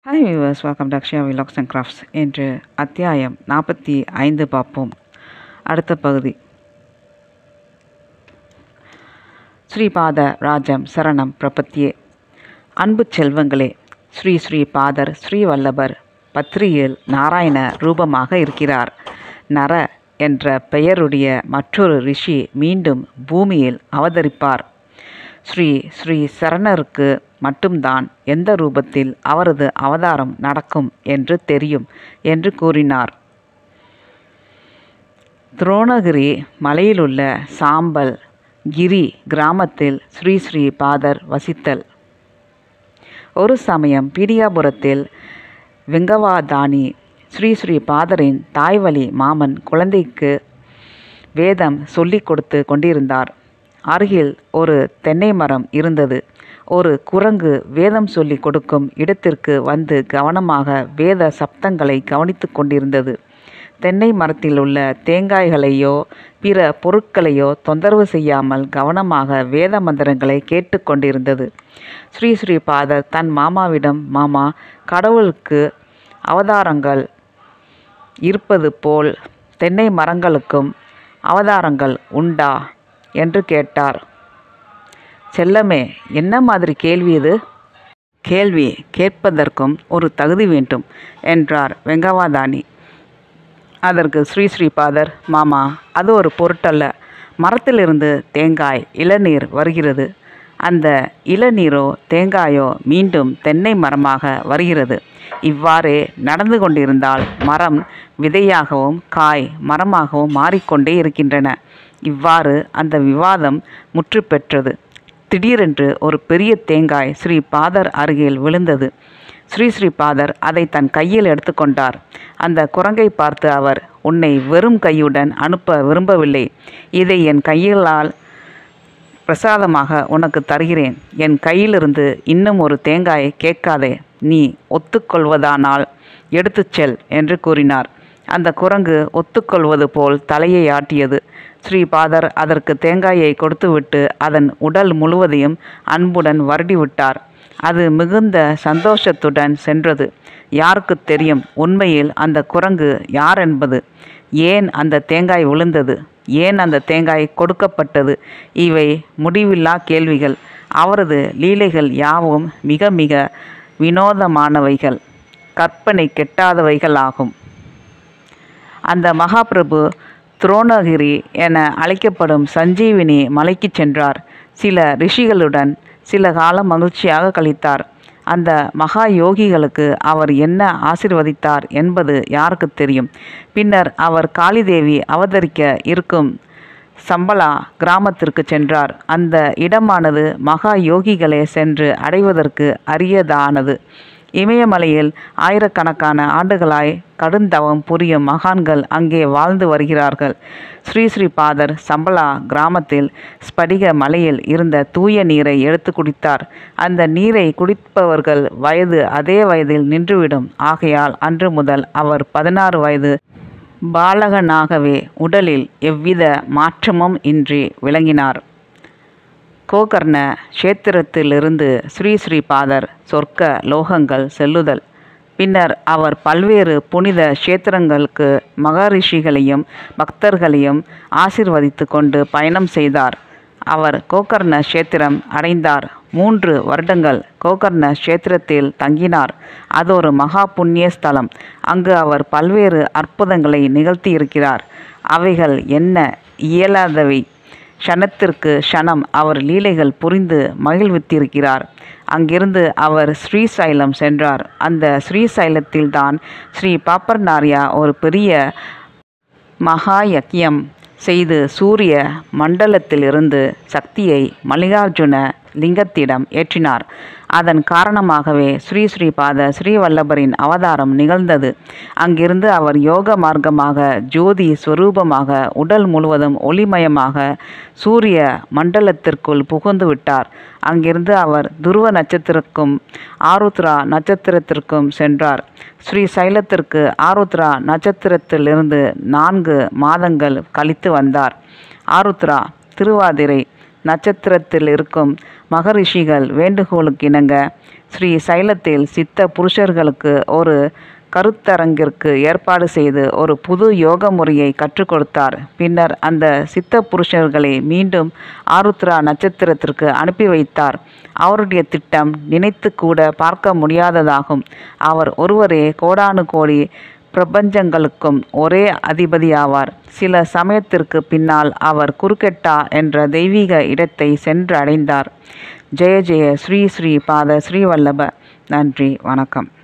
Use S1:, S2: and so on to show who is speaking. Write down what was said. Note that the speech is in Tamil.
S1: hi viewers welcome to Akshaya vlogs and crafts என்று அத்தியாயம் நாற்பத்தி ஐந்து பார்ப்போம் அடுத்த பகுதி ஸ்ரீபாத ராஜம் சரணம் பிரபத்தியே அன்பு செல்வங்களே ஸ்ரீ ஸ்ரீ பாதர் ஸ்ரீவல்லபர் பத்ரியில் நாராயண ரூபமாக இருக்கிறார் நர என்ற பெயருடைய மற்றொரு ரிஷி மீண்டும் பூமியில் அவதரிப்பார் ஸ்ரீ ஸ்ரீ சரணருக்கு மட்டும்தான் எந்த ரூபத்தில் அவரது அவதாரம் நடக்கும் என்று தெரியும் என்று கூறினார் துரோணகிரி மலையிலுள்ள சாம்பல் கிரி கிராமத்தில் ஸ்ரீ ஸ்ரீ பாதர் வசித்தல் ஒரு சமயம் பீடியாபுரத்தில் வெங்கவாதானி ஸ்ரீ ஸ்ரீ பாதரின் தாய்வழி மாமன் குழந்தைக்கு வேதம் சொல்லிக் கொடுத்து கொண்டிருந்தார் அருகில் ஒரு தென்னை மரம் இருந்தது ஒரு குரங்கு வேதம் சொல்லி கொடுக்கும் இடத்திற்கு வந்து கவனமாக வேத சப்தங்களை கவனித்து கொண்டிருந்தது தென்னை மரத்தில் உள்ள தேங்காய்களையோ பிற பொருட்களையோ தொந்தரவு செய்யாமல் கவனமாக வேத மந்திரங்களை கேட்டுக்கொண்டிருந்தது ஸ்ரீ ஸ்ரீ பாதர் தன் மாமாவிடம் மாமா கடவுளுக்கு அவதாரங்கள் இருப்பது போல் தென்னை மரங்களுக்கும் அவதாரங்கள் உண்டா என்று கேட்டார் செல்லமே என்ன மாதிரி கேள்வி இது கேள்வி கேட்பதற்கும் ஒரு தகுதி வேண்டும் என்றார் வெங்கவாதானி அதற்கு ஸ்ரீ ஸ்ரீபாதர் மாமா அது ஒரு பொருட்டல்ல மரத்திலிருந்து தேங்காய் இளநீர் வருகிறது அந்த இளநீரோ தேங்காயோ மீண்டும் தென்னை மரமாக வருகிறது இவ்வாறே நடந்து கொண்டிருந்தால் மரம் விதையாகவும் காய் மரமாகவும் மாறிக்கொண்டே இருக்கின்றன இவ்வாறு அந்த விவாதம் முற்று பெற்றது திடீரென்று ஒரு பெரிய தேங்காய் ஸ்ரீ பாதர் அருகில் விழுந்தது ஸ்ரீ ஸ்ரீ பாதர் அதை தன் கையில் எடுத்துக்கொண்டார் அந்த குரங்கை பார்த்து அவர் உன்னை வெறும் கையுடன் அனுப்ப விரும்பவில்லை இதை என் கையிலால் பிரசாதமாக உனக்கு தருகிறேன் என் கையிலிருந்து இன்னும் ஒரு தேங்காயை கேட்காதே நீ ஒத்துக்கொள்வதானால் எடுத்துச் செல் என்று கூறினார் அந்த குரங்கு ஒத்துக்கொள்வது போல் தலையை ஆட்டியது ஸ்ரீபாதர் அதற்கு தேங்காயை கொடுத்துவிட்டு அதன் உடல் முழுவதையும் அன்புடன் வருடிவிட்டார் அது மிகுந்த சந்தோஷத்துடன் சென்றது யாருக்கு தெரியும் உண்மையில் அந்த குரங்கு யார் என்பது ஏன் அந்த தேங்காய் விழுந்தது ஏன் அந்த தேங்காய் கொடுக்கப்பட்டது இவை முடிவில்லா கேள்விகள் அவரது லீலைகள் யாவும் மிக மிக வினோதமானவைகள் கற்பனை கெட்டாதவைகள் ஆகும் அந்த மகாபிரபு துரோணகிரி என அழைக்கப்படும் சஞ்சீவினி மலைக்கு சென்றார் சில ரிஷிகளுடன் சில காலம் மகிழ்ச்சியாக கழித்தார் அந்த மகா யோகிகளுக்கு அவர் என்ன ஆசிர்வதித்தார் என்பது யாருக்கு தெரியும் பின்னர் அவர் காளிதேவி அவதரிக்க இருக்கும் சம்பலா கிராமத்திற்கு சென்றார் அந்த இடமானது மகா யோகிகளே சென்று அடைவதற்கு அரியதானது இமயமலையில் ஆயிரக்கணக்கான ஆண்டுகளாய் கடுந்தவம் புரியும் மகான்கள் அங்கே வாழ்ந்து வருகிறார்கள் ஸ்ரீ ஸ்ரீ பாதர் சம்பலா கிராமத்தில் ஸ்படிக மலையில் இருந்த தூய நீரை எடுத்து குடித்தார் அந்த நீரை குடிப்பவர்கள் வயது அதே வயதில் நின்றுவிடும் ஆகையால் அன்று முதல் அவர் பதினாறு வயது பாலகனாகவே உடலில் எவ்வித மாற்றமும் இன்றி விளங்கினார் கோகர்ண கஷேத்திரத்திலிருந்து ஸ்ரீ ஸ்ரீ பாதர் சொர்க்க லோகங்கள் செல்லுதல் பின்னர் அவர் பல்வேறு புனித கஷேத்திரங்களுக்கு மகரிஷிகளையும் பக்தர்களையும் ஆசிர்வதித்து கொண்டு பயணம் செய்தார் அவர் கோகர்ண கஷேத்திரம் அடைந்தார் மூன்று வருடங்கள் கோகர்ண கஷேத்திரத்தில் தங்கினார் அது ஒரு மகா புண்ணிய ஸ்தலம் அங்கு அவர் பல்வேறு அற்புதங்களை நிகழ்த்தியிருக்கிறார் அவைகள் என்ன இயலாதவை க்ஷணத்திற்கு க்ஷணம் அவர் லீலைகள் புரிந்து மகிழ்வித்திருக்கிறார் அங்கிருந்து அவர் ஸ்ரீசைலம் சென்றார் அந்த ஸ்ரீசைலத்தில்தான் ஸ்ரீ பாப்பர்நாரியா ஒரு பெரிய மகா யக்கியம் செய்து சூரிய மண்டலத்திலிருந்து சக்தியை மல்லிகார்ஜுன லிங்கத்திடம் ஏற்றினார் அதன் காரணமாகவே ஸ்ரீ ஸ்ரீபாத ஸ்ரீவல்லபரின் அவதாரம் நிகழ்ந்தது அங்கிருந்து அவர் யோக மார்க்கமாக ஜோதி ஸ்வரூபமாக உடல் முழுவதும் ஒளிமயமாக சூரிய மண்டலத்திற்குள் புகுந்து விட்டார் அங்கிருந்து அவர் துருவ நட்சத்திரக்கும் ஆருத்ரா நட்சத்திரத்திற்கும் சென்றார் ஸ்ரீ சைலத்திற்கு ஆருத்ரா நட்சத்திரத்திலிருந்து நான்கு மாதங்கள் கழித்து வந்தார் ஆருத்ரா திருவாதிரை நட்சத்திரத்தில் இருக்கும் மகரிஷிகள் வேண்டுகோளுக்கிணங்க ஸ்ரீ சைலத்தில் சித்த புருஷர்களுக்கு ஒரு கருத்தரங்கிற்கு ஏற்பாடு செய்து ஒரு புது யோக முறையை கற்றுக் கொடுத்தார் பின்னர் அந்த சித்த புருஷர்களை மீண்டும் ஆருத்ரா நட்சத்திரத்திற்கு அனுப்பி வைத்தார் அவருடைய திட்டம் நினைத்து கூட பார்க்க முடியாததாகும் அவர் ஒருவரே கோடானு கோடி பிரபஞ்சங்களுக்கும் ஒரே அதிபதியாவார் சில சமயத்திற்கு பின்னால் அவர் குறுக்கெட்டா என்ற தெய்வீக இடத்தை சென்று அடைந்தார் ஜெய ஜெய ஸ்ரீ ஸ்ரீ பாத ஸ்ரீவல்லப நன்றி வணக்கம்